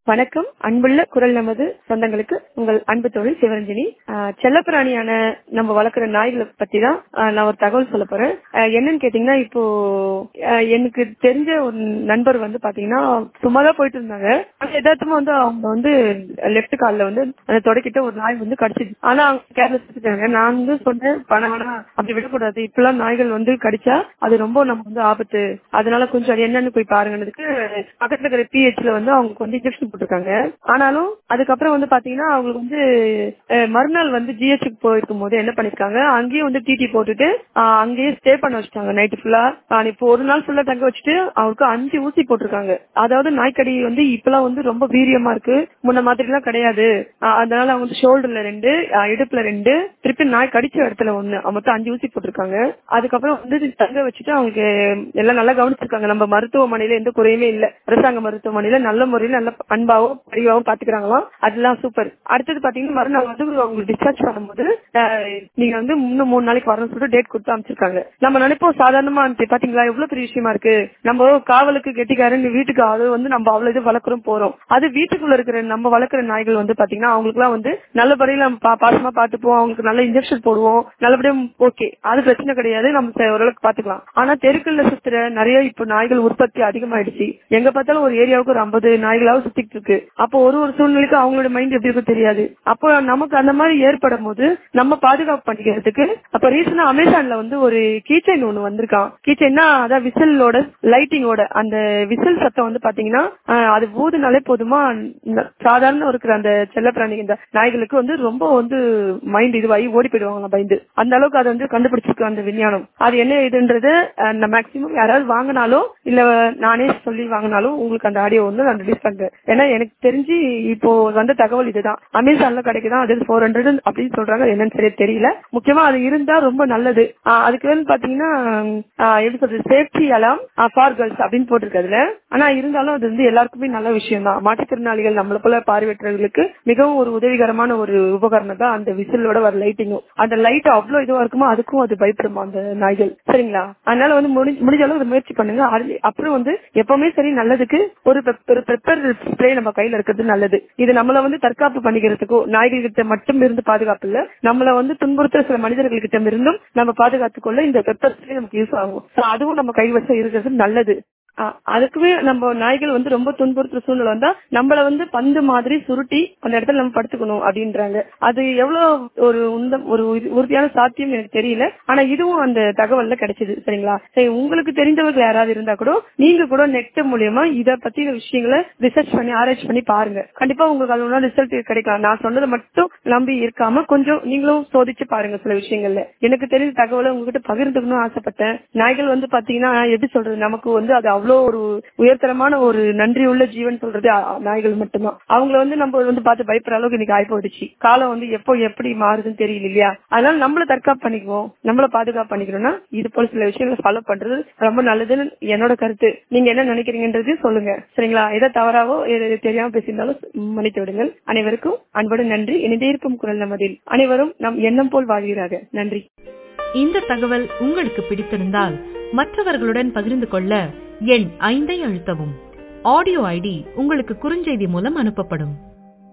வணக்கம் அன்புள்ள குரல் நமது சொந்தங்களுக்கு உங்கள் அன்பு தொழில் சிவரஞ்சனி ஆஹ் செல்லப்பிராணியான நம்ம வளர்க்குற நாய்களை பத்தி தான் ஆஹ் நான் ஒரு தகவல் சொல்ல போறேன் ஆஹ் என்னன்னு கேட்டீங்கன்னா இப்போ ஆஹ் எனக்கு தெரிஞ்ச ஒரு நண்பர் வந்து பாத்தீங்கன்னா சும்மா தான் போயிட்டு இருந்தாங்க ஆனா யதார்த்தமா வந்து அவங்க வந்து லெஃப்ட் கால்ல வந்து அந்த தொடக்கிட்ட ஒரு நாய் வந்து கடிச்சிது ஆனா அவங்க கேர்லெஸ் எடுத்துட்டாங்க நான் வந்து சொன்னேன் பணம் வேணா அப்படி விடக்கூடாது இப்பெல்லாம் நாய்கள் வந்து கடிச்சா அது ரொம்ப நமக்கு வந்து ஆபத்து அதனால கொஞ்சம் அது என்னன்னு போய் பாருங்கன்னதுக்கு பக்கத்துல இருக்கிற பிஹெச்ல வந்து அவங்களுக்கு வந்து இன்ஜெக்ஷன் போட்டிருக்காங்க ஆனாலும் அதுக்கப்புறம் வந்து பாத்தீங்கன்னா அவங்களுக்கு வந்து அஹ், மறுநாள் வந்து ஜிஹெச்சுக்கு போயிருக்கும் போது என்ன பண்ணிருக்காங்க அங்கேயும் வந்து டிடி போட்டுட்டு ஆஹ், அங்கேயே ஸ்டே பண்ண வச்சுட்டாங்க நைட்டு ஃபுல்லா இப்போ ஒரு நாள் ஃபுல்லா தங்க வச்சுட்டு அவருக்கு அஞ்சு ஊசி போட்டிருக்காங்க அதாவது நாய்க்கடி வந்து இப்பெல்லாம் வந்து ரொம்ப வீரியமா இருக்கு முன்ன மாதிரி எல்லாம் கிடையாது ஆஹ், அதனால அவங்க வந்து ஷோல்டர்ல ரெண்டு ஆஹ், இடுப்புல ரெண்டு திருப்பி நாய் கடிச்ச இடத்துல ஒண்ணு அவங்க மொத்தம் அஞ்சு ஊசி போட்டிருக்காங்க அதுக்கப்புறம் வந்து தங்க வச்சுட்டு அவங்களுக்கு எல்லாம் நல்லா கவனிச்சிருக்காங்க நம்ம மருத்துவமனையில எந்த குறையுமே இல்ல அரசாங்க மருத்துவமனையில நல்ல முறையில் நல்ல அன்பாவும் பரிவாவும் பாத்துக்கிறாங்களாம் அதெல்லாம் சூப்பர் அடுத்தது பாத்தீங்கன்னா மறுநாள் வந்து அவங்களுக்கு டிஸ்சார்ஜ் பண்ணும்போது ஆஹ், நீங்க வந்து இன்னும் மூணு நாளைக்கு வரணும்னு சொல்லிட்டு டேட் கொடுத்து அமைச்சிருக்காங்க நம்ம நினைப்போம் சாதாரணமா இருந்துச்சு பாத்தீங்களா எவ்வளவு பெரிய விஷயமா இருக்கு நம்ம காவலுக்கு கெட்டிக்காரன் வீட்டுக்கு அது வந்து நம்ம அவ்வளவு இது வளர்க்குறோம் போறோம் அது வீட்டுக்குள்ள இருக்கிற நம்ம வளர்க்குற நாய்கள் வந்து பாத்தீங்கன்னா அவங்களுக்கு எல்லாம் வந்து நல்ல முறையில நம்ம பா- பாசமா பாத்துப்போம் அவங்களுக்கு நல்ல இன்ஜெக்ஷன் போடுவோம் நல்லபடியா ஓகே அது பிரச்சனை கிடையாது நம்ம ச- ஓரளவுக்கு பாத்துக்கலாம் ஆனா தெருக்கள்ல சுத்துற நிறைய இப்ப நாய்கள் உற்பத்தி அதிகமாயிடுச்சு எங்க பார்த்தாலும் ஒரு ஏரியாவுக்கு ஒரு ஐம்பது நாய்களாவது சுத்திட்டு இருக்கு அப்போ ஒரு ஒரு சூழ்நிலைக்கு அவங்களோட மைண்ட் எப்படி இருக்கும் தெரியாது அப்போ நமக்கு அந்த மாதிரி ஏற்படும் போது நம்ம பாதுகாப்பு பண்ணிக்கிறதுக்கு அப்ப ரீசனா அமேசான்ல வந்து ஒரு கீச்சைன் ஒண்ணு வந்திருக்கான் கீச்சைன்னா அதான் விசிலோட லைட்டிங்கோட அந்த விசில் சத்தம் வந்து பாத்தீங்கன்னா ஆஹ், அது ஊதுனாலே போதுமா ந- சாதாரண இருக்கிற அந்த செல்லப்பிராணி இந்த நாய்களுக்கு வந்து ரொம்ப வந்து மைண்ட் இதுவாகி ஓடி போயிடுவாங்க பயந்து அந்த அளவுக்கு அதை வந்து கண்டுபிடிச்சிருக்கு அந்த விஞ்ஞானம் அது என்ன இதுன்றது மேக்சிமம் யாராவது வாங்கினாலும் இல்ல நானே சொல்லி வாங்கினாலும் உங்களுக்கு அந்த ஆடியோ வந்து நான் ரிலீஸ் பண்றேன் ஏன்னா எனக்கு தெரிஞ்சு இப்போ வந்த தகவல் இதுதான் அமேசான்ல கிடைக்குதான் அது ஃபோர் ஹண்ட்ரட் அப்படின்னு சொல்றாங்க அது என்னன்னு சரியா தெரியல முக்கியமா அது இருந்தா ரொம்ப நல்லது ஆஹ் அதுக்கு வந்து பாத்தீங்கன்னா ஆஹ் எப்படி சொல்றது சேஃப்டி அலாம் ஃபார் கேர்ள்ஸ் அப்படின்னு போட்டிருக்கு அதுல ஆனா இருந்தாலும் அது வந்து எல்லாருக்குமே நல்ல விஷயம் தான் மாற்றுத்திறனாளிகள் நம்மள போல பார்வையற்றவர்களுக்கு மிகவும் ஒரு உதவிகரமான ஒரு உபகரணம் தான் அந்த விசிலோட வர லைட்டிங்கும் அந்த லைட் அவ்வளவு இதுவா இருக்குமோ அதுக்கும் அது பயப்படுமா அந்த நாய்கள் சரிங்களா அதனால வந்து முடிஞ்ச முடிஞ்ச அளவு அதை முயற்சி பண்ணுங்க அது- அப்புறம் வந்து எப்பவுமே சரி நல்லதுக்கு ஒரு பெப்பர் ஸ்ப்ரே நம்ம கையில இருக்கிறது நல்லது இது நம்மள வந்து தற்காப்பு பண்ணிக்கிறதுக்கோ நாய்கள் கிட்ட மட்டும் இருந்து பாதுகாப்பு இல்ல நம்மள வந்து துன்புறுத்துற சில மனிதர்கள் கிட்ட இருந்தும் நம்ம பாதுகாத்துக்கொள்ள இந்த பெப்பர் ஸ்ப்ரே நமக்கு யூஸ் ஆகும் So அதுவும் நம்ம கைவசம் இருக்கிறது நல்லது அ- அதுக்குமே நம்ம நாய்கள் வந்து ரொம்ப துன்புறுத்துற சூழ்நிலை வந்தா நம்மள வந்து பந்து மாதிரி சுருட்டி அந்த இடத்துல நம்ம படுத்துக்கணும் அப்படின்றாங்க அது எவ்வளவு ஒரு உந்தம் ஒரு உறு- உறுதியான சாத்தியம் எனக்கு தெரியல ஆனா இதுவும் அந்த தகவல்ல கிடைச்சது சரிங்களா சரி உங்களுக்கு தெரிந்தவர்கள் யாராவது இருந்தா கூட நீங்க கூட நெட் மூலியமா இத பத்தின விஷயங்களை ரிசர்ச் பண்ணி ஆராய்ச்சி பண்ணி பாருங்க கண்டிப்பா உங்களுக்கு அது ரிசல்ட் கிடைக்கலாம் நான் சொன்னதை மட்டும் நம்பி இருக்காம கொஞ்சம் நீங்களும் சோதிச்சு பாருங்க சில விஷயங்கள்ல எனக்கு தெரிஞ்ச தகவலை உங்ககிட்ட பகிர்ந்துக்கணும்னு ஆசைப்பட்டேன் நாய்கள் வந்து பாத்தீங்கன்னா எப்படி சொல்றது நமக்கு வந்து அது அவ்வளோ ஒரு உயர்தரமான ஒரு நன்றி உள்ள ஜீவன் சொல்றது அ- நாய்கள் மட்டும்தான் அவங்கள வந்து நம்ம வந்து பார்த்து பயப்படுற அளவுக்கு இன்னைக்கு ஆகி போயிடுச்சு காலம் வந்து எப்போ எப்படி மாறுதுன்னு தெரியல இல்லையா அதனால நம்மள தற்காப்பு பண்ணிக்குவோம் நம்மள பாதுகாப்பு பண்ணிக்கணும்னா இது போல சில விஷயங்களை ஃபாலோ பண்றது ரொம்ப நல்லதுன்னு என்னோட கருத்து நீங்க என்ன நினைக்கிறீங்கன்றது சொல்லுங்க சரிங்களா எதை தவறாவோ எது தெரியாம பேசியிருந்தாலும் மன்னித்து விடுங்கள் அனைவருக்கும் அன்போடு நன்றி இணைந்தே இருக்கும் குரல் நமதில் அனைவரும் நம் எண்ணம் போல் வாழ்கிறார்கள் நன்றி இந்த தகவல் உங்களுக்கு பிடித்திருந்தால் மற்றவர்களுடன் பகிர்ந்து கொள்ள எண் ஐந்தை அழுத்தவும் ஆடியோ ஐடி உங்களுக்கு குறுஞ்செய்தி மூலம் அனுப்பப்படும்